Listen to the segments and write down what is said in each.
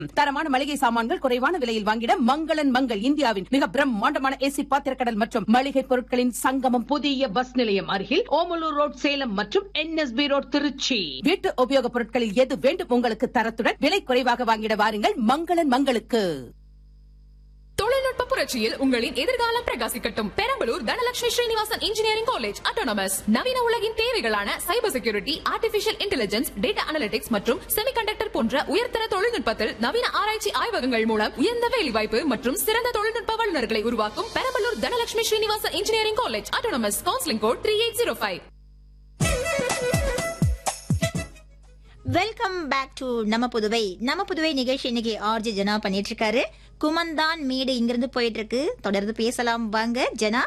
தரமான மளிகை சாமான்கள் குறைவான விலையில் வாங்கிட மங்களன் மங்கள் இந்தியாவின் மிக பிரம்மாண்டமான ஏசி பாத்திரக்கடல் மற்றும் மளிகை பொருட்களின் சங்கமம் புதிய பஸ் நிலையம் அருகில் ஓமலூர் ரோட் சேலம் மற்றும் என்எஸ்பி ரோட் திருச்சி வீட்டு உபயோகப் பொருட்களில் எது வேண்டும் உங்களுக்கு தரத்துடன் விலை குறைவாக வாங்கிட வாருங்கள் மங்களன் மங்களுக்கு தொழில்நுட்ப புரட்சியில் உங்களின் எதிர்காலம் பிரகாசிக்கட்டும் Perambalur Dhanalakshmi Srinivasan engineering college autonomous நவீன உலகின் தேவைகளான cyber security artificial intelligence data analytics மற்றும் செமிகண்டக்டர் போன்ற உயர்தர தொழில்நுட்பத்தில் நவீன ஆராய்ச்சி ஆய்வகங்கள் மூலம் உயர்ந்த வேலைவாய்ப்பு மற்றும் சிறந்த தொழில்நுட்ப வல்லுநர்களை உருவாக்கும் Perambalur Dhanalakshmi Srinivasan engineering college autonomous counselling code three eight zero five welcome back to நம்ம புதுவை நம்ம புதுவை நிகழ்ச்சி இன்னைக்கு ஆர்ஜி ஜனா பண்ணிட்டு இருக்காரு குமந்தான் மேடு இங்கிருந்து போயிட்டு இருக்கு தொடர்ந்து பேசலாம் வாங்க ஜனா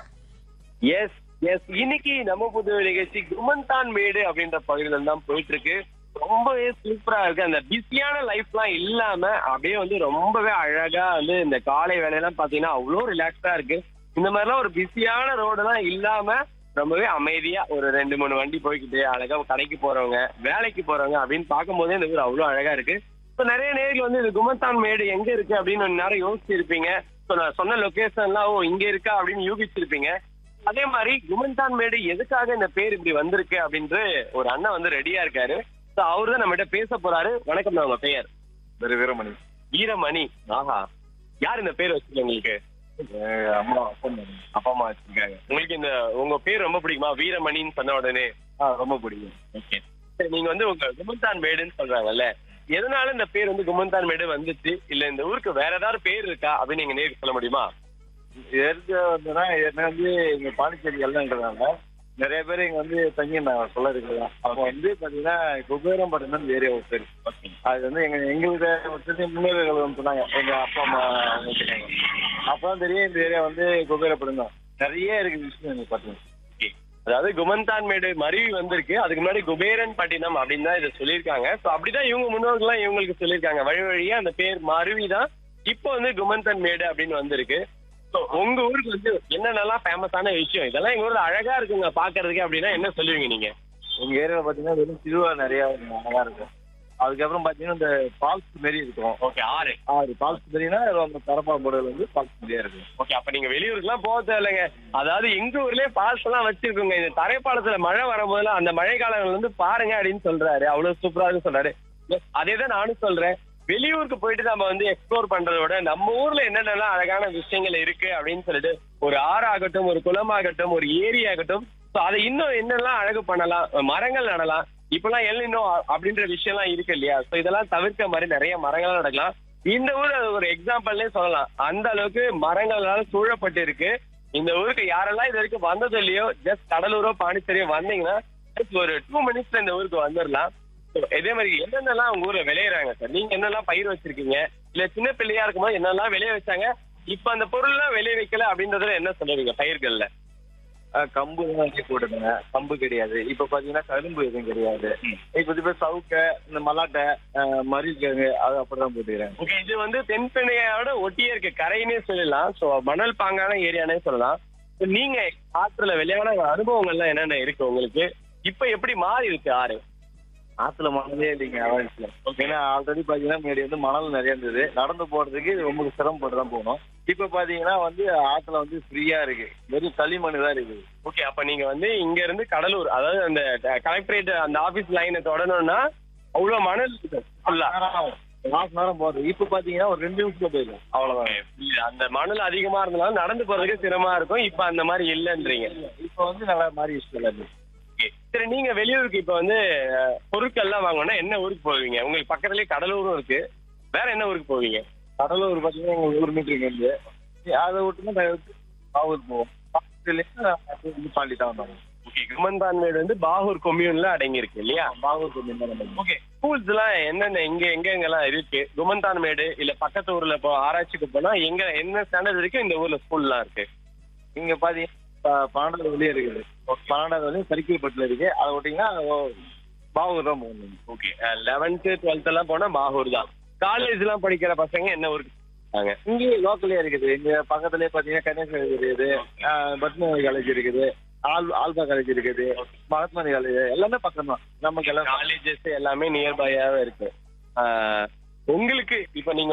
எஸ் எஸ் இன்னைக்கு நம்ம புது நிகழ்ச்சி குமந்தான் மேடு அப்படின்ற பகுதியில தான் போயிட்டு இருக்கு ரொம்பவே சூப்பரா இருக்கு அந்த பிஸியான லைஃப்லாம் இல்லாம அப்படியே வந்து ரொம்பவே அழகா வந்து இந்த காலை வேலையெல்லாம் பாத்தீங்கன்னா அவ்வளோ ரிலாக்ஸா இருக்கு இந்த மாதிரிலாம் ஒரு பிஸியான ரோடெல்லாம் இல்லாம ரொம்பவே அமைதியா ஒரு ரெண்டு மூணு வண்டி போய்கிட்டு அழகா கடைக்கு போறவங்க வேலைக்கு போறவங்க அப்படின்னு பார்க்கும்போதே இந்த ஊர் அவ்வளோ அழகா இருக்கு இப்போ நிறைய நேர்கள் வந்து இது குமந்தான் மேடு எங்க இருக்கு அப்படின்னு ஒரு நேரம் யோசிச்சிருப்பீங்க ஸோ நான் சொன்ன லொகேஷன்லாம் ஓ இங்க இருக்கா அப்படின்னு யூகிச்சிருப்பீங்க அதே மாதிரி குமந்தான் மேடு எதுக்காக இந்த பேர் இப்படி வந்திருக்கு அப்படின்ட்டு ஒரு அண்ணன் வந்து ரெடியா இருக்காரு ஸோ அவரு தான் நம்மகிட்ட பேச போறாரு வணக்கம் உங்க பெயர் வெறு வீரமணி வீரமணி ஆஹா யார் இந்த பேர் வச்சிருக்க உங்களுக்கு எங்க அம்மா அப்பா அம்மா. அப்பா அம்மா வச்சிருக்காங்க உங்களுக்கு இந்த உங்க பேர் ரொம்ப பிடிக்குமா வீரமணின்னு சொன்ன உடனே ஆ ரொம்ப பிடிக்கும் ஓகே சரி நீங்க வந்து உங்க குமந்தான் மேடுன்னு சொல்றாங்கல்ல எதனால இந்த பேர் வந்து குமந்தான் மேடு வந்துச்சு இல்ல இந்த ஊருக்கு வேற ஏதாவது பேர் இருக்கா அப்படின்னு நீங்க நேருக்கு சொல்ல முடியுமா எதுக்கு வந்துன்னா என்ன வந்து இங்க பாண்டிச்சேரி எல்லன்றதாங்க நிறைய பேர் இங்க வந்து தங்கி நான் சொல்ல இருக்கலாம் அப்போ வந்து பாத்தீங்கன்னா குபேரம் பட்டினம் ஏரியா ஒரு பேர் அது வந்து எங்க எங்களுக்கு வந்து முன்னோர்கள் வந்து சொன்னாங்க எங்க அப்பா அம்மா அவங்க சொன்னாங்க அப்பதான் தெரியும் இந்த ஏரியா வந்து குபேரப்பட்டினம் தான் நிறைய இருக்கு விஷயம் எனக்கு பாத்தீங்கன்னா Okay. அதாவது குமந்தான் மேடு மருவி வந்திருக்கு அதுக்கு முன்னாடி குபேரன் பட்டினம் அப்படின்னு தான் இதை சொல்லியிருக்காங்க ஸோ அப்படிதான் இவங்க முன்னோர்கள்லாம் இவங்களுக்கு சொல்லியிருக்காங்க வழி வழியா அந்த பேர் மருவி தான் இப்போ வந்து குமந்தன் மேடு அப்படின்னு வந்திருக்கு ஸோ உங்க ஊருக்கு வந்து என்னென்னலாம் ஃபேமஸான விஷயம் இதெல்லாம் எங்க ஊர்ல அழகா இருக்குங்க பாக்குறதுக்கு அப்படின்னா என்ன சொல்லுவீங்க நீங்க எங்க ஏரியால பாத்தீங்கன்னா வெறும் திருவிழா நிறைய நல்லா இருக்கும் அதுக்கப்புறம் பாத்தீங்கன்னா இந்த ஃபால்ஸ் மாரி இருக்கும் ஓகே ஆறு ஆறு ஃபால்ஸ் மாரினா அந்த தரப்பா போர்டில் வந்து ஃபால்ஸ் மாரியா இருக்கும் ஓகே அப்ப நீங்க வெளியூருக்குலாம் போக தேவையில்லைங்க அதாவது எங்க ஊர்லயே பால்ஸ் எல்லாம் வச்சிருக்கோங்க இந்த தரைப்பாலத்துல மழை வரும்போதெல்லாம் அந்த மழை காலங்கள் வந்து பாருங்க அப்படின்னு சொல்றாரு அவ்வளவு சூப்பரா இருக்கு சொல்றாரு அதே தான் நானும் சொல்றேன் வெளியூருக்கு போயிட்டு நம்ம வந்து எக்ஸ்ப்ளோர் பண்றதை விட நம்ம ஊர்ல என்னென்னலாம் அழகான விஷயங்கள் இருக்கு அப்படின்னு சொல்லிட்டு ஒரு ஆறாகட்டும் ஒரு குளமாகட்டும் ஒரு ஏரி ஆகட்டும் ஸோ அதை இன்னும் என்னெல்லாம் அழகு பண்ணலாம் மரங்கள் நடலாம் இப்பெல்லாம் எல்லாம் அப்படின்ற விஷயம்லாம் இருக்கு இல்லையா ஸோ இதெல்லாம் தவிர்க்க மாதிரி நிறைய மரங்கள்லாம் நடக்கலாம் இந்த ஊர் அது ஒரு எக்ஸாம்பிள்னே சொல்லலாம் அந்த அளவுக்கு மரங்களால சூழப்பட்டு இருக்கு இந்த ஊருக்கு யாரெல்லாம் இது வரைக்கும் வந்தது இல்லையோ ஜஸ்ட் கடலூரோ பாண்டிச்சேரியோ வந்தீங்கன்னா just ஒரு டூ மினிட்ஸ்ல இந்த ஊருக்கு வந்துடலாம் So, இதே மாதிரி என்னென்னலாம் உங்க ஊர்ல விளையிறாங்க சார் நீங்க என்னெல்லாம் பயிர் வச்சிருக்கீங்க இல்ல சின்ன பிள்ளையா இருக்கும்போது என்னெல்லாம் விளைய வச்சாங்க இப்ப அந்த பொருள்லாம் விளைய வைக்கல அப்படின்றதுல என்ன சொல்லுவீங்க பயிர்கள்ல ஆஹ் கம்பு தான் நிறைய போட்டுருங்க கம்பு கிடையாது இப்ப பாத்தீங்கன்னா கரும்பு எதுவும் கிடையாது இப்ப இப்ப சவுக்க இந்த மல்லாட்டை ஆஹ் மரிக்கிழங்கு அது அப்படிதான் போட்டுக்கிறேன் ஓகே இது வந்து தென்பெண்ணையோட ஒட்டியே இருக்கு கரைன்னே சொல்லலாம் சோ மணல் பாங்கான ஏரியானே சொல்லலாம் So, நீங்க ஆற்றுல விளையாட அனுபவங்கள்லாம் என்னென்ன இருக்கு உங்களுக்கு இப்ப எப்படி மாறி இருக்கு ஆறு ஆத்துல மணலே இல்லைங்க அவன்ஸ்ல ஏன்னா ஆல்ரெடி பாத்தீங்கன்னா முன்னாடி வந்து மணல் நிறைய இருந்தது நடந்து போறதுக்கு ரொம்ப சிரமப்பட்டு தான் போகணும் இப்ப பாத்தீங்கன்னா வந்து ஆத்துல வந்து ஃப்ரீயா இருக்கு வெறும் களிமண் தான் இருக்குது ஓகே அப்ப நீங்க வந்து இங்க இருந்து கடலூர் அதாவது அந்த கலெக்டரேட் அந்த ஆபீஸ் லைனை தொடணும்னா அவ்வளவு மணல் இருக்கு full-ஆ. ஹாஃப் நேரம் போறது இப்ப பாத்தீங்கன்னா ஒரு ரெண்டு நிமிஷத்துல போயிடும் அவ்வளவுதான் இல்ல, அந்த மணல் அதிகமா இருந்தாலும் நடந்து போறதுக்கு சிரமமா இருக்கும் இப்ப அந்த மாதிரி இல்லன்றீங்க இப்ப வந்து நல்லா மாறி இருக்கு Okay. சரி நீங்க வெளியூருக்கு இப்ப வந்து அஹ், பொருட்கள்லாம் வாங்கணும்னா என்ன ஊருக்கு போவீங்க உங்களுக்கு பக்கத்துலயே கடலூரும் இருக்கு வேற என்ன ஊருக்கு போவீங்க கடலூர் பாத்தீங்கன்னா எங்க ஊர் மீட்டருக்கு வந்து அதை விட்டுனா தவிர்த்து பாவூர் போவோம் பாவூர்லேருந்து பாண்டி தான் வந்தாங்க ஓகே குமந்தான்மேடு வந்து பாகூர் கொம்யூன்ல அடங்கி இருக்கு இல்லையா பாவூர் கொஞ்சம் தான் வந்தாங்க. ஓகே ஸ்கூல்ஸ் எல்லாம் என்னென்ன எங்க எங்க எங்கெல்லாம் இருக்கு குமந்தான்மேடு இல்ல பக்கத்து ஊர்ல இப்போ ஆராய்ச்சிக்கு போனா எங்க என்ன ஸ்டாண்டர்ட் இருக்கு இந்த ஊர்ல ஸ்கூல்லாம் இருக்கு இங்க பாத்தீங்கன்னா ப- பன்னெண்டாவது வழியே இருக்குது பன்னெண்டாவது வழியும் சர்க்கிள்பட்டில் இருக்கு அதை விட்டீங்கன்னா ஓ, பாவூர் தான் போகணும் ஓகே லெவன்த்து டுவெல்த் எல்லாம் போனா பாகூர் தான் காலேஜ் எல்லாம் படிக்கிற பசங்க என்ன ஊருக்கு போறாங்க இங்கேயே லோக்கலே இருக்குது இங்க பக்கத்துலயே பாத்தீங்கன்னா கன்னியாகுமரி இருக்குது ஆஹ் பத்மநாபி காலேஜ் இருக்குது ஆல் ஆல்பா காலேஜ் இருக்குது மகாத்மா காலேஜ் எல்லாமே பக்கம் தான் நமக்கு எல்லாம் காலேஜஸ் எல்லாமே நியர்பையாவே இருக்கு ஆஹ் உங்களுக்கு இப்ப நீங்க